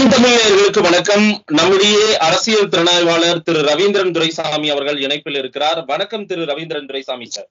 செந்தமிழர்களுக்கு வணக்கம் நம்முடைய அரசியல் திறனாய்வாளர் திரு ரவீந்திரன் துரைசாமி அவர்கள் இணைப்பில் இருக்கிறார் வணக்கம் திரு ரவீந்திரன் துரைசாமி சார்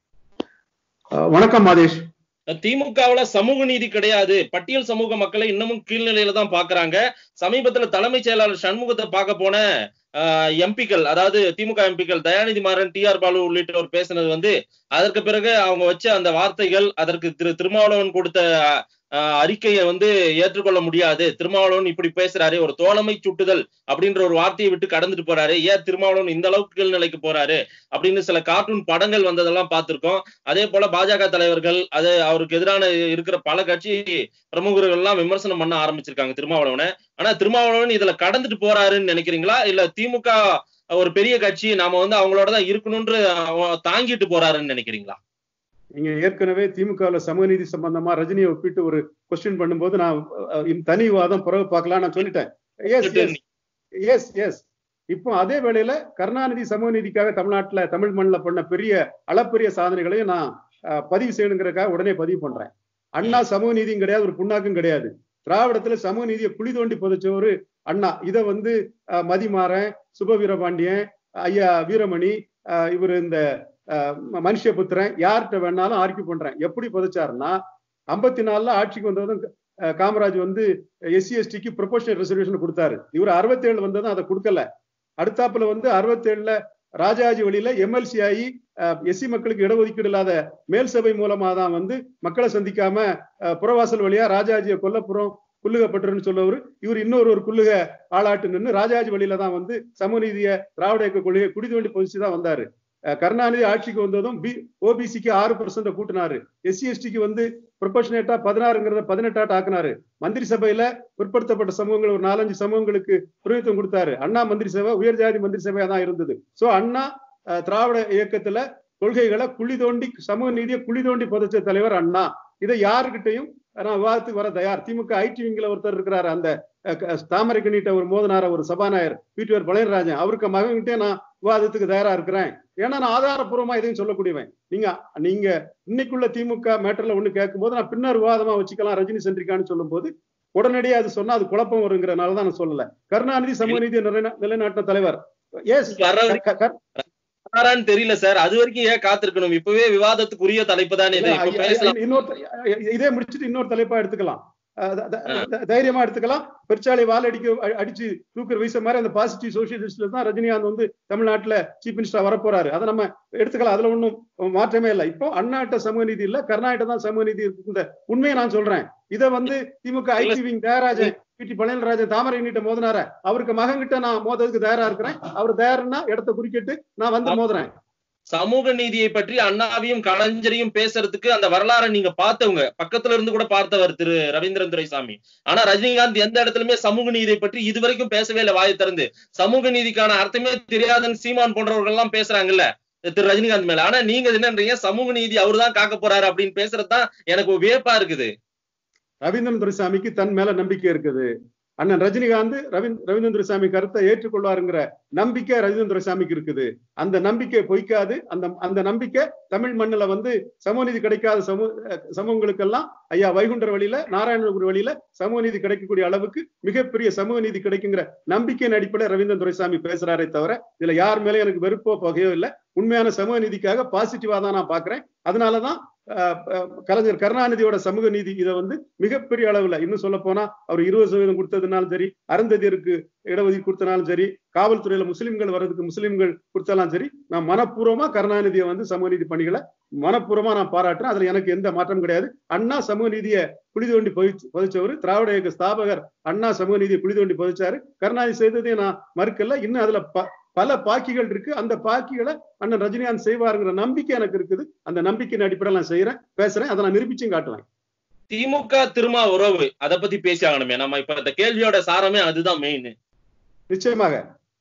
அஹ் வணக்கம் மாதேஷ் திமுகவுல சமூக நீதி கிடையாது பட்டியல் சமூக மக்களை இன்னமும் கீழ்நிலையில தான் பாக்குறாங்க சமீபத்துல தலைமைச் செயலாளர் சண்முகத்தை பார்க்க போன எம்பிக்கள் அதாவது திமுக எம்பிக்கள் தயாநிதி மாறன் டி ஆர் பாலு உள்ளிட்டோர் பேசினது வந்து அதற்கு பிறகு அவங்க வச்ச அந்த வார்த்தைகள் அதற்கு திரு திருமாவளவன் கொடுத்த ஆஹ், அறிக்கையை வந்து ஏற்றுக்கொள்ள முடியாது திருமாவளவன் இப்படி பேசுறாரு ஒரு தோழமை சுட்டுதல் அப்படின்ற ஒரு வார்த்தையை விட்டு கடந்துட்டு போறாரு ஏன் திருமாவளவன் இந்த அளவுக்கு கீழ்நிலைக்கு போறாரு அப்படின்னு சில கார்ட்டூன் படங்கள் வந்ததெல்லாம் பார்த்திருக்கோம் அதே போல பாஜக தலைவர்கள் அது அவருக்கு எதிரான இருக்கிற பல கட்சி பிரமுகர்கள் எல்லாம் விமர்சனம் பண்ண ஆரம்பிச்சிருக்காங்க திருமாவளவனை ஆனா திருமாவளவன் இதுல கடந்துட்டு போறாருன்னு நினைக்கிறீங்களா இல்ல திமுக ஒரு பெரிய கட்சி நாம வந்து அவங்களோட தான் இருக்கணும்னு அவ- தாங்கிட்டு போறாருன்னு நினைக்கிறீங்களா நீங்க ஏற்கனவே திமுகவுல சமூக நீதி சம்பந்தமா ரஜினியை ஒப்பிட்டு ஒரு கொஸ்டின் பண்ணும்போது நான் அஹ், இந்த தனி வாதம் பிறகு பார்க்கலாம் நான் சொல்லிட்டேன் எஸ் எஸ் எஸ் எஸ் இப்போ அதே வேளையில கருணாநிதி சமூக நீதிக்காக தமிழ்நாட்டுல தமிழ் மண்ணில் பண்ண பெரிய அளப்பரிய சாதனைகளையும் நான் அஹ், பதிவு செய்யணுங்கிறதுக்காக உடனே பதிவு பண்றேன் அண்ணா சமூக நீதியும் கிடையாது ஒரு புண்ணாக்கும் கிடையாது திராவிடத்துல சமூக நீதியை குழி தோண்டி புதைச்சவரு அண்ணா இதை வந்து அஹ், மதிமாறன் சுப வீரபாண்டியன் ஐயா வீரமணி அஹ், இவர் இந்த அஹ், ம- மனுஷபுத்திரன் யார்கிட்ட வேணாலும் ஆர்கியூ பண்றேன் எப்படி புதைச்சாருன்னா ஐம்பத்தி நாலுல ஆட்சிக்கு வந்ததும் அஹ், காமராஜ் வந்து எஸ்சி எஸ்டிக்கு ப்ரொபோஷனல் ரிசர்வேஷன் கொடுத்தாரு இவர் அறுபத்தேழு வந்ததும் அதை கொடுக்கல அடுத்தாப்புல வந்து அறுபத்தேழுல ராஜாஜி வழியில எம்எல்சி ஆகி எஸ்சி மக்களுக்கு இடஒதுக்கீடு இல்லாத மேல் சபை மூலமா தான் வந்து மக்களை சந்திக்காம அஹ், புறவாசல் வழியா ராஜாஜியை கொல்லப்புறம் குல்லுகப்பட்டுருன்னு சொல்லவர் இவர் இன்னொரு ஒரு குல்லுக ஆளாட்டு நின்று ராஜாஜி வழியில தான் வந்து சமநீதிய திராவிட இயக்க கொள்கையை குடி தோண்டி பொதிச்சு தான் வந்தாரு அஹ், கருணாநிதி ஆட்சிக்கு வந்ததும் பி ஓபிசிக்கு ஆறு பர்சன்ட் கூட்டினாரு எஸ்சி எஸ்டிக்கு வந்து ப்ரொபோஷனேட்டா பதினாறுங்கிறத பதினெட்டாட்டு ஆக்குனாரு மந்திரி சபையில பிற்படுத்தப்பட்ட சமூகங்கள் ஒரு நாலஞ்சு சமூகங்களுக்கு பிரதித்துவம் கொடுத்தாரு அண்ணா மந்திரி சபை உயர் ஜாதி மந்திரி சபையா தான் இருந்தது சோ அண்ணா அஹ், திராவிட இயக்கத்துல கொள்கைகளை குழி தோண்டி சமூக நீதியை குழி தோண்டி புதைச்ச தலைவர் அண்ணா இதை யாருக்கிட்டையும் நான் விவாதத்துக்கு வர தயார் திமுக ஐடி விங்கில ஒருத்தர் இருக்கிறாரு அந்த அஹ், க- தாமரை கண்ணிட்ட ஒரு மோதனார ஒரு சபாநாயகர் பிடிஆர் பழனிராஜன் அவருக்கு மகன்கிட்டே நான் விவாதத்துக்கு தயாரா இருக்கிறேன் ஏன்னா நான் ஆதாரப்பூர்வமா எதையும் சொல்லக்கூடியவன் நீங்க நீங்க இன்னைக்குள்ள திமுக மேட்டர்ல ஒண்ணு கேட்கும்போது நான் பின்னர் விவாதமா வச்சுக்கலாம் ரஜினி சென்றிருக்கான்னு சொல்லும்போது உடனடியே அது சொன்னா அது குழப்பம் வருங்கிறனால தான் நான் சொல்லல கருணாநிதி சமூக நீதியை நிலைநா- நிலைநாட்டின தலைவர் எஸ் வர்றது வரான்னு தெரியல சார் அது வரைக்கும் ஏன் காத்திருக்கணும் இப்பவே விவாதத்துக்குரிய தலைப்பு தானே இது இப்ப பேசலாம் இன்னொரு இதே முடிச்சுட்டு இன்னொரு தலைப்பா எடுத்துக்கலாம் அஹ் த- த- த- தைரியமா எடுத்துக்கலாம் பெருச்சாலை வால் அடிக்க அ- அடிச்சு தூக்குற வீச மாதிரி அந்த பாசிட்டிவ் சோசியலிஸ்ட்ல தான் ரஜினிகாந்த் வந்து தமிழ்நாட்டுல சீஃப் மினிஸ்டரா வரப்போறாரு அதை நம்ம எடுத்துக்கலாம் அதுல ஒண்ணும் மாற்றமே இல்லை இப்போ அண்ணாட்ட சமூக நீதி இல்ல கர்நாடக தான் சமூக நீதி இருக்கு இந்த உண்மையை நான் சொல்றேன் இதை வந்து திமுக ஐடி விங் தயாராஜன் பிடி பழனிராஜன் தாமரை நீட்ட மோதினார அவருக்கு மகன்கிட்ட நான் மோததுக்கு தயாரா இருக்கிறேன் அவர் தயாருன்னா இடத்த குறிக்கிட்டு நான் வந்து மோதுறேன் சமூக நீதியை பற்றி அண்ணாவையும் கலைஞரையும் பேசுறதுக்கு அந்த வரலாறை நீங்க பார்த்தவங்க பக்கத்துல இருந்து கூட பார்த்தவர் திரு ரவீந்திரன் துரைசாமி ஆனா ரஜினிகாந்த் எந்த இடத்துலயுமே சமூக நீதியை பற்றி இதுவரைக்கும் பேசவே இல்லை வாயை திறந்து சமூக நீதிக்கான அர்த்தமே தெரியாதுன்னு சீமான் போன்றவர்கள் எல்லாம் பேசுறாங்கல்ல திரு ரஜினிகாந்த் மேல ஆனா நீங்க என்னன்றீங்க சமூக நீதி அவர்தான் காக்க போறாரு அப்படின்னு பேசுறதுதான் எனக்கு ஒரு வியப்பா இருக்குது ரவீந்திரன் துரைசாமிக்கு தன் மேல நம்பிக்கை இருக்குது அண்ணன் ரஜினிகாந்த் ரவீந் ரவீந்திரன் துரைசாமி கருத்தை ஏற்றுக்கொள்வாருங்கிற நம்பிக்கை ரவீந்திரன் துரைசாமிக்கு இருக்குது அந்த நம்பிக்கை பொய்க்காது அந்த அந்த நம்பிக்கை தமிழ் மண்ணுல வந்து சமூக நீதி கிடைக்காத சமூக சமூகங்களுக்கெல்லாம் ஐயா வைகுண்டர் வழியில நாராயணகுரு வழியில சமூக நீதி கிடைக்கக்கூடிய அளவுக்கு மிகப்பெரிய சமூக நீதி கிடைக்குங்கிற நம்பிக்கையின் அடிப்படையில் ரவீந்திரன் துரைசாமி பேசுறாரே தவிர இதுல யார் மேலே எனக்கு வெறுப்போ பகையோ இல்லை உண்மையான சமூக நீதிக்காக பாசிட்டிவா தான் நான் பாக்குறேன் அதனாலதான் அஹ், அஹ், கலைஞர் கருணாநிதியோட சமூக நீதி இதை வந்து மிகப்பெரிய அளவுல இன்னும் சொல்ல போனா அவர் இருபது சதவீதம் கொடுத்ததுனாலும் சரி அருந்ததியருக்கு இடஒதுக்கீடு கொடுத்தனாலும் சரி காவல்துறையில முஸ்லிம்கள் வர்றதுக்கு முஸ்லிம்கள் கொடுத்தாலும் சரி நான் மனப்பூர்வமா கருணாநிதியை வந்து சமூக நீதி பணிகளை மனப்பூர்வமா நான் பாராட்டுறேன் அதுல எனக்கு எந்த மாற்றம் கிடையாது அண்ணா சமூக நீதியை குழி தோண்டி பொதிச்சு பொதிச்சவர் திராவிட இயக்க ஸ்தாபகர் அண்ணா சமூக நீதியை குழி தோண்டி பொதிச்சாரு கருணாநிதி செய்ததையும் நான் மறுக்கல இன்னும் அதுல ப- பல பாக்கிகள் இருக்கு அந்த பாக்கிகளை அண்ணன் ரஜினிகாந்த் செய்வாருங்கிற நம்பிக்கை எனக்கு இருக்குது அந்த நம்பிக்கையின் அடிப்படையில் நான் செய்யறேன் பேசுறேன் அதை நான் நிரூபிச்சும் காட்டுவேன் திமுக திருமா உறவு அதை பத்தி பேசி ஆகணுமே நம்ம இப்ப இந்த கேள்வியோட சாரமே அதுதான் மெயின் நிச்சயமாக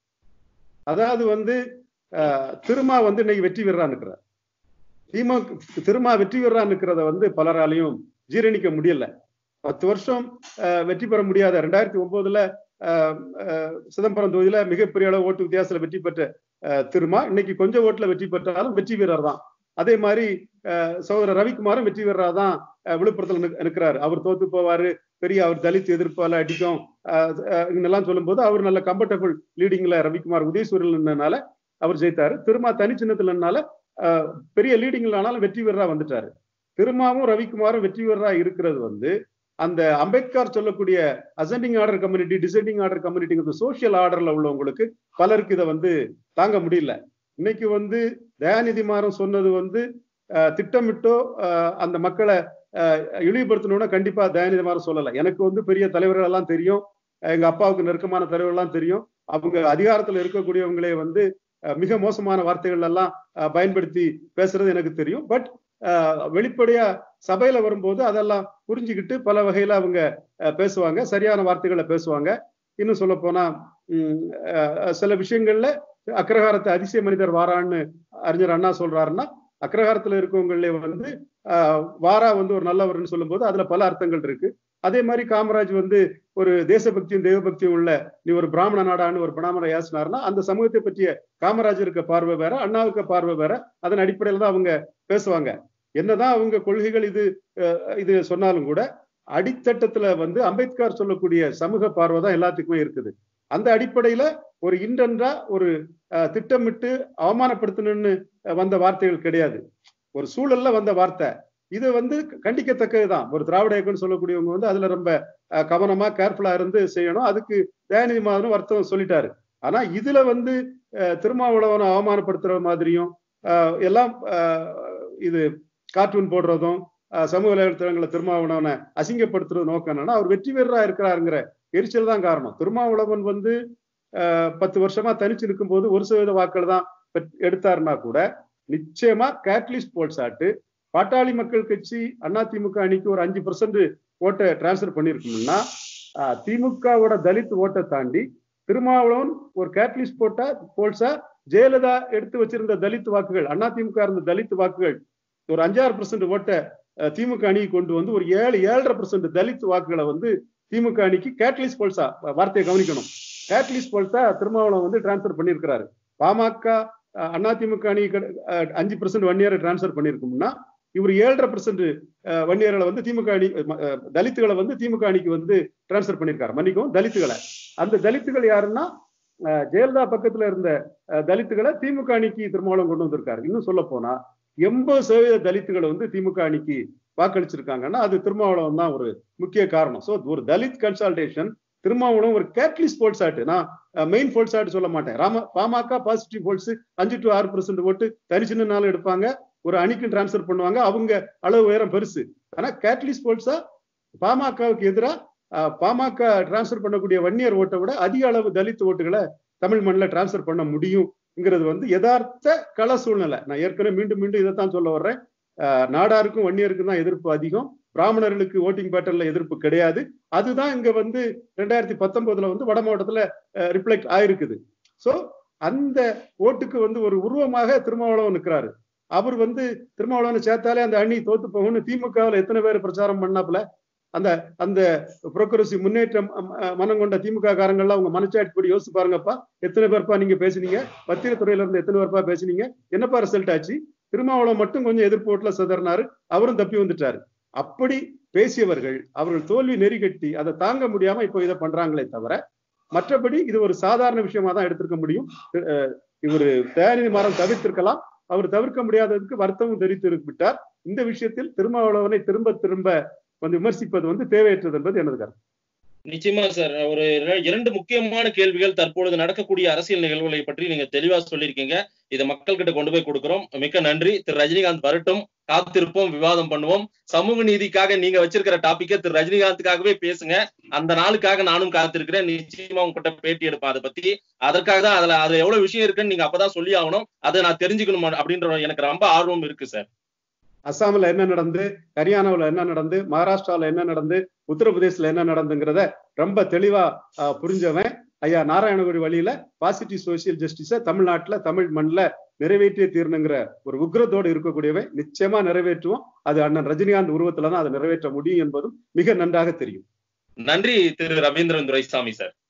அதாவது வந்து அஹ், திருமா வந்து இன்னைக்கு வெற்றி பெறான்னு இருக்கிறார் திமுக திருமா வெற்றி பெறான்னு இருக்கிறத வந்து பலராலையும் ஜீரணிக்க முடியல பத்து வருஷம் அஹ், வெற்றி பெற முடியாத ரெண்டாயிரத்தி ஒன்பதுல அஹ், அஹ், சிதம்பரம் தொகுதியில மிகப்பெரிய அளவு ஓட்டு வித்தியாசத்துல வெற்றி பெற்ற அஹ், திருமா இன்னைக்கு கொஞ்சம் ஓட்டுல வெற்றி பெற்றாலும் வெற்றி வீரர் தான் அதே மாதிரி சகோதரர் ரவிக்குமாரும் வெற்றி பெறா தான் விழுப்புரத்துல நிற்கிறாரு அவர் தோத்து போவாரு பெரிய அவர் தலித் எதிர்ப்பால அடிக்கும் இதெல்லாம் சொல்லும்போது அவர் நல்ல கம்ஃபர்டபுள் லீடிங்ல ரவிக்குமார் உதயசூரியல் அவர் ஜெயித்தாரு திருமா தனி சின்னத்துலனால பெரிய லீடிங்ல ஆனாலும் வெற்றி பெறா வந்துட்டாரு திருமாவும் ரவிக்குமாரும் வெற்றி பெறா இருக்கிறது வந்து அந்த அம்பேத்கர் சொல்லக்கூடிய ascending order community descending order கம்யூனிட்டிங்கிறது சோசியல் ஆர்டர்ல உள்ளவங்களுக்கு பலருக்கு இதை வந்து தாங்க முடியல இன்னைக்கு வந்து தயாநிதி மாறன் சொன்னது வந்து திட்டமிட்டோ அந்த மக்களை இழிவுபடுத்தணும்னா கண்டிப்பா தயாநிதி மாறன் சொல்லலை எனக்கு வந்து பெரிய தலைவர்கள் எல்லாம் தெரியும் எங்க அப்பாவுக்கு நெருக்கமான தலைவர்கள் எல்லாம் தெரியும் அவங்க அதிகாரத்துல இருக்கக்கூடியவங்களே வந்து மிக மோசமான வார்த்தைகள் எல்லாம் பயன்படுத்தி பேசுறது எனக்கு தெரியும் பட் வெளிப்படையா சபையில வரும்போது அதெல்லாம் புரிஞ்சுக்கிட்டு பல வகையில அவங்க பேசுவாங்க சரியான வார்த்தைகளை பேசுவாங்க இன்னும் சொல்ல போனா சில விஷயங்கள்ல அக்ரஹாரத்தை அதிசய மனிதர் வாரான்னு அறிஞர் அண்ணா சொல்றாருன்னா அக்ரஹாரத்துல இருக்கவங்களே வந்து வாரா வந்து ஒரு நல்லவர்னு சொல்லும்போது அதுல பல அர்த்தங்கள் இருக்கு அதே மாதிரி காமராஜ் வந்து ஒரு தேசபக்தியும் தெய்வபக்தியும் உள்ள நீ ஒரு பிராமண நாடான்னு ஒரு பிராமண யாசினார்னா அந்த சமூகத்தை பற்றிய காமராஜ் இருக்க பார்வை வேற அண்ணாவுக்கு பார்வை வேற அதன் அடிப்படையில தான் அவங்க பேசுவாங்க என்னதான் அவங்க கொள்கைகள் இது இது சொன்னாலும் கூட அடித்தட்டத்துல வந்து அம்பேத்கர் சொல்லக்கூடிய சமூக பார்வை தான் எல்லாத்துக்குமே இருக்குது அந்த அடிப்படையில ஒரு இன்றா ஒரு திட்டமிட்டு அவமானப்படுத்தணும்னு வந்த வார்த்தைகள் கிடையாது ஒரு சூழல்ல வந்த வார்த்தை இது வந்து கண்டிக்கத்தக்கதுதான் ஒரு திராவிட இயக்கம்னு சொல்லக்கூடியவங்க வந்து அதுல ரொம்ப கவனமா கேர்ஃபுல்லா இருந்து செய்யணும் அதுக்கு தயாநிதி மாதனும் வருத்தம் சொல்லிட்டாரு ஆனா இதுல வந்து திருமாவளவனை அவமானப்படுத்துற மாதிரியும் எல்லாம் இது கார்ட்டூன் போடுறதும் சமூக வலைதளங்களை திருமாவளவனை அசிங்கப்படுத்துறது நோக்கம் என்னன்னா அவர் வெற்றி பெறா இருக்கிறாருங்கிற எரிச்சல் தான் காரணம் திருமாவளவன் வந்து பத்து வருஷமா தனிச்சு நிற்கும் போது ஒரு சதவீத வாக்கள் தான் எடுத்தாருன்னா கூட நிச்சயமா கேட்லிஸ்ட் போல்ஸ் ஆட்டு பாட்டாளி மக்கள் கட்சி அதிமுக அணிக்கு ஒரு அஞ்சு பர்சன்ட் ஓட்டை டிரான்ஸ்பர் பண்ணிருக்கோம்னா திமுகவோட தலித் ஓட்டை தாண்டி திருமாவளவன் ஒரு கேட்லிஸ்ட் போட்டா போல்ஸா ஜெயலலிதா எடுத்து வச்சிருந்த தலித் வாக்குகள் அதிமுக இருந்த தலித் வாக்குகள் ஒரு அஞ்சாறு பர்சன்ட் ஓட்டை திமுக அணிக்கு கொண்டு வந்து ஒரு ஏழு ஏழரை பர்சன்ட் தலித் வாக்குகளை வந்து திமுக அணிக்கு கேட்லிஸ்ட் போல்ஸா வார்த்தையை கவனிக்கணும் கேட்லிஸ்ட் போல்ஸா திருமாவளவன் வந்து டிரான்ஸ்பர் பண்ணியிருக்கிறாரு பாமக அதிமுக அணி அஞ்சு பர்சன்ட் ஒன் இயர் டிரான்ஸ்பர் பண்ணிருக்கோம்னா இவர் ஏழரை பர்சன்ட் ஒன் இயர்ல வந்து திமுக அணி தலித்துகளை வந்து திமுக அணிக்கு வந்து டிரான்ஸ்பர் பண்ணியிருக்காரு மன்னிக்கும் தலித்துகளை அந்த தலித்துகள் யாருன்னா ஜெயலலிதா பக்கத்துல இருந்த தலித்துகளை திமுக அணிக்கு திருமாவளம் கொண்டு வந்திருக்காரு இன்னும் சொல்ல போனா எண்பது சதவீத தலித்துகளை வந்து திமுக அணிக்கு வாக்களிச்சிருக்காங்கன்னா அது திருமாவளவன் தான் ஒரு முக்கிய காரணம் ஸோ ஒரு தலித் கன்சல்டேஷன் திருமாவளவன் ஒரு கேட்லிஸ்ட் போல்ஸ் ஆட்டு நான் மெயின் போல்ஸ் ஆட்டு சொல்ல மாட்டேன் ராம பாமக பாசிட்டிவ் போல்ஸ் அஞ்சு டு ஆறு பர்சன்ட் ஓட்டு தனிச்சின்னாலும் எடுப்பாங்க ஒரு அணிக்கு டிரான்ஸ்பர் பண்ணுவாங்க அவங்க அளவு உயரம் பெருசு ஆனா கேட்லிஸ்ட் போல்ஸா பாமகவுக்கு எதிராக பாமக டிரான்ஸ்பர் பண்ணக்கூடிய வன்னியர் ஓட்டை விட அதிக அளவு தலித் ஓட்டுகளை தமிழ் மண்ணில் டிரான்ஸ்பர் பண்ண முடியும்ங்கிறது வந்து யதார்த்த கள சூழ்நிலை நான் ஏற்கனவே மீண்டும் மீண்டும் இதைத்தான் சொல்ல வர்றேன் நாடாருக்கும் வன்னியருக்கும் தான் எதிர்ப்பு அதிகம் பிராமணர்களுக்கு ஓட்டிங் பேட்டர்ல எதிர்ப்பு கிடையாது அதுதான் இங்க வந்து ரெண்டாயிரத்தி பத்தொன்பதுல வந்து வட மாவட்டத்துல ரிஃப்ளெக்ட் ஆயிருக்குது சோ அந்த ஓட்டுக்கு வந்து ஒரு உருவமாக திருமாவளவன் நிற்கிறாரு அவர் வந்து திருமாவளவனை சேர்த்தாலே அந்த அணி தோத்து போகும்னு திமுகவில் எத்தனை பேர் பிரச்சாரம் பண்ணாப்புல அந்த அந்த புரோக்கரசி முன்னேற்றம் மனம் கொண்ட திமுக காரங்கள்லாம் உங்க மனச்சாட்சிப்படி யோசிச்சு பாருங்கப்பா எத்தனை பேர்ப்பா நீங்க பேசுனீங்க பத்திரத்துறையில இருந்து எத்தனை பேர்ப்பா பேசுனீங்க என்னப்பா ரிசல்ட் ஆச்சு திருமாவளவன் மட்டும் கொஞ்சம் எதிர்ப்பு ஓட்டுல சிதறினாரு அவரும் தப்பி வந்துட்டாரு அப்படி பேசியவர்கள் அவர்கள் தோல்வி நெறிகட்டி அதை தாங்க முடியாம இப்போ இதை பண்றாங்களே தவிர மற்றபடி இது ஒரு சாதாரண விஷயமா தான் எடுத்திருக்க முடியும் இவர் தயாநிதி மாறம் தவிர்த்திருக்கலாம் அவர் தவிர்க்க முடியாததுக்கு வருத்தமும் தெரிவித்து விட்டார் இந்த விஷயத்தில் திருமாவளவனை திரும்ப திரும்ப வந்து விமர்சிப்பது வந்து தேவையற்றது என்பது எனது கருத்து நிச்சயமா சார் ஒரு இரண்டு முக்கியமான கேள்விகள் தற்பொழுது நடக்கக்கூடிய அரசியல் நிகழ்வுகளை பற்றி நீங்க தெளிவா சொல்லியிருக்கீங்க இதை மக்கள் கிட்ட கொண்டு போய் கொடுக்கிறோம் மிக்க நன்றி திரு ரஜினிகாந்த் வரட்டும் காத்திருப்போம் விவாதம் பண்ணுவோம் சமூக நீதிக்காக நீங்க வச்சிருக்கிற டாபிக்க திரு ரஜினிகாந்துக்காகவே பேசுங்க அந்த நாளுக்காக நானும் காத்திருக்கிறேன் நிச்சயமா உங்ககிட்ட பேட்டி எடுப்பேன் அதை பத்தி அதற்காக தான் அதுல அதுல எவ்வளவு விஷயம் இருக்குன்னு நீங்க அப்பதான் சொல்லி ஆகணும் அதை நான் தெரிஞ்சுக்கணும் அப்படின்ற எனக்கு ரொம்ப ஆர்வம் இருக்கு சார் அஸ்ஸாம்ல என்ன நடந்து ஹரியானாவில் என்ன நடந்து மகாராஷ்டிராவில் என்ன நடந்து உத்தரப்பிரதேசல என்ன நடந்துங்கிறத ரொம்ப தெளிவா புரிஞ்சவன் ஐயா நாராயணகுடி வழியில பாசிட்டிவ் சோசியல் ஜஸ்டிஸ தமிழ்நாட்டுல தமிழ் மண்ணில் நிறைவேற்றிய தீரணுங்கிற ஒரு உக்ரத்தோடு இருக்கக்கூடியவை நிச்சயமா நிறைவேற்றுவோம் அது அண்ணன் ரஜினிகாந்த் உருவத்துல தான் அதை நிறைவேற்ற முடியும் என்பதும் மிக நன்றாக தெரியும் நன்றி திரு ரவீந்திரன் துரைசாமி சார்